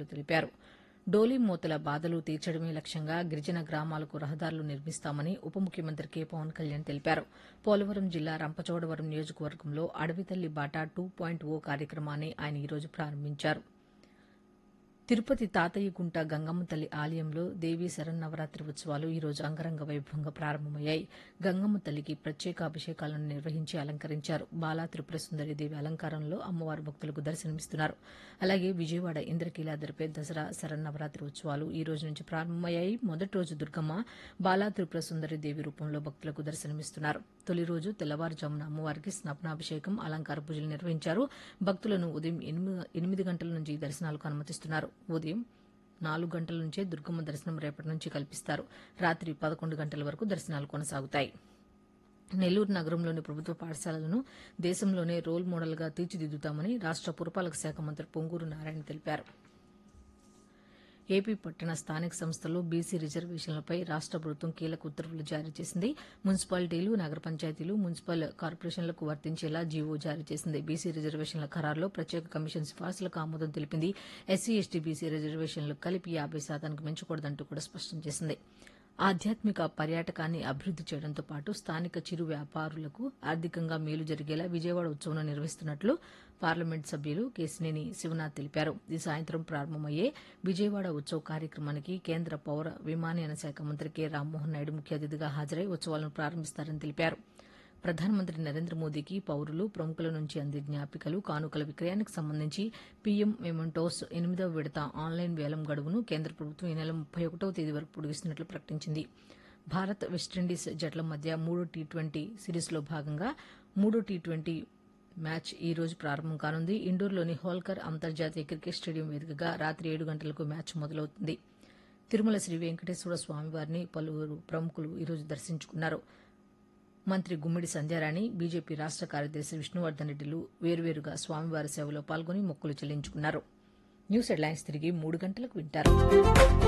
అధికారులు తెలిపారు డోలీ మూతల బాధలు తీర్చడమే లక్ష్యంగా గిరిజన గ్రామాలకు రహదారులు నిర్మిస్తామని ఉప ముఖ్యమంత్రి కె పవన్ కళ్యాణ్ తెలిపారు పోలవరం జిల్లా రంపచోడవరం నియోజకవర్గంలో అడవితల్లి బాటా టూ పాయింట్ ఓ కార్యక్రమాన్ని ఆయన ఈరోజు ప్రారంభించారు తిరుపతి తాతయ్యగుంట గంగమ్మ తల్లి ఆలయంలో దేవీ శరన్నవరాత్రి ఉత్సవాలు ఈ రోజు అంగరంగ వైభవంగా ప్రారంభమయ్యాయి గంగమ్మ తల్లికి ప్రత్యేక అభిషేకాలను నిర్వహించి అలంకరించారు బాలా త్రిపుర సుందరి దేవి అలంకారంలో అమ్మవారు భక్తులకు దర్శనమిస్తున్నారు అలాగే విజయవాడ ఇంద్రకీలాద్రిపై దసరా శరన్నవరాత్రి ఉత్సవాలు ఈ రోజు నుంచి ప్రారంభమయ్యాయి మొదటి రోజు దుర్గమ్మ బాలా త్రిపుర సుందరి దేవి రూపంలో భక్తులకు దర్శనమిస్తున్నారు తొలి రోజు తెల్లవారుజామున అమ్మవారికి స్నపనాభిషేకం అలంకార పూజలు నిర్వహించారు భక్తులను ఉదయం ఎనిమిది- ఎనిమిది గంటల నుంచి దర్శనాలకు అనుమతిస్తున్నారు ఉదయం నాలుగు గంటల నుంచే దుర్గమ్మ దర్శనం రేపటి నుంచి కల్పిస్తారు రాత్రి పదకొండు గంటల వరకు దర్శనాలు కొనసాగుతాయి నెల్లూరు నగరంలోని ప్రభుత్వ పాఠశాలలను దేశంలోనే రోల్ మోడల్గా తీర్చిదిద్దుతామని రాష్ట పురపాలక శాఖ మంత్రి పొంగూరు నారాయణ తెలిపారు ఏపీ పట్టణ స్థానిక సంస్థల్లో బీసీ రిజర్వేషన్లపై రాష్ట ప్రభుత్వం కీలక ఉత్తర్వులు జారీ చేసింది మున్సిపాలిటీలు నగర పంచాయతీలు మున్సిపల్ కార్పొరేషన్లకు వర్తించేలా జీవో జారీ చేసింది బీసీ రిజర్వేషన్ల ఖరారులో ప్రత్యేక కమిషన్ సిఫార్సులకు ఆమోదం తెలిపింది ఎస్సీ ఎస్టీ బీసీ రిజర్వేషన్లు కలిపి యాభై శాతానికి పెంచకూడదంటూ కూడా స్పష్టం చేసింది ఆధ్యాత్మిక పర్యాటకాన్ని అభివృద్ది చేయడంతో పాటు స్థానిక చిరు వ్యాపారులకు ఆర్థికంగా మేలు జరిగేలా విజయవాడ ఉత్సవం నిర్వహిస్తున్నట్లు పార్లమెంట్ సభ్యులు కేసినేని శివనాథ్ తెలిపారు ఈ సాయంత్రం ప్రారంభమయ్యే విజయవాడ ఉత్సవ కార్యక్రమానికి కేంద్ర పౌర విమానయాన శాఖ మంత్రి కె రామ్మోహన్ నాయుడు ముఖ్య అతిథిగా హాజరై ఉత్సవాలను ప్రారంభిస్తారని తెలిపారు ప్రధానమంత్రి నరేంద్ర మోదీకి పౌరులు ప్రముఖుల నుంచి అందే జ్ఞాపికలు కానుకల విక్రయానికి సంబంధించి పీఎం మెమంటోస్ ఎనిమిదవ విడత ఆన్లైన్ వేలం గడువును కేంద్ర ప్రభుత్వం ఈ నెల ముప్పై ఒకటవ తేదీ వరకు పొడిగిస్తున్నట్లు ప్రకటించింది భారత్ వెస్టిండీస్ జట్ల మధ్య మూడో టీ ట్వంటీ సిరీస్లో భాగంగా మూడో టీ ట్వంటీ మ్యాచ్ ఈ రోజు ప్రారంభం కానుంది ఇండోర్లోని హోల్కర్ అంతర్జాతీయ క్రికెట్ స్టేడియం వేదికగా రాత్రి ఏడు గంటలకు మ్యాచ్ మొదలవుతుంది తిరుమల శ్రీ వెంకటేశ్వర స్వామివారిని పలువురు ప్రముఖులు ఈరోజు దర్శించుకున్నారు మంత్రి గుమ్మిడి సంధ్యారాణి బీజేపీ రాష్ట కార్యదర్శి విష్ణువర్ధన్ రెడ్డిలు వేర్వేరుగా స్వామివారి సేవలో పాల్గొని మొక్కులు చెల్లించుకున్నారు న్యూస్ హెడ్లైన్స్ తిరిగి మూడు గంటలకు వింటారు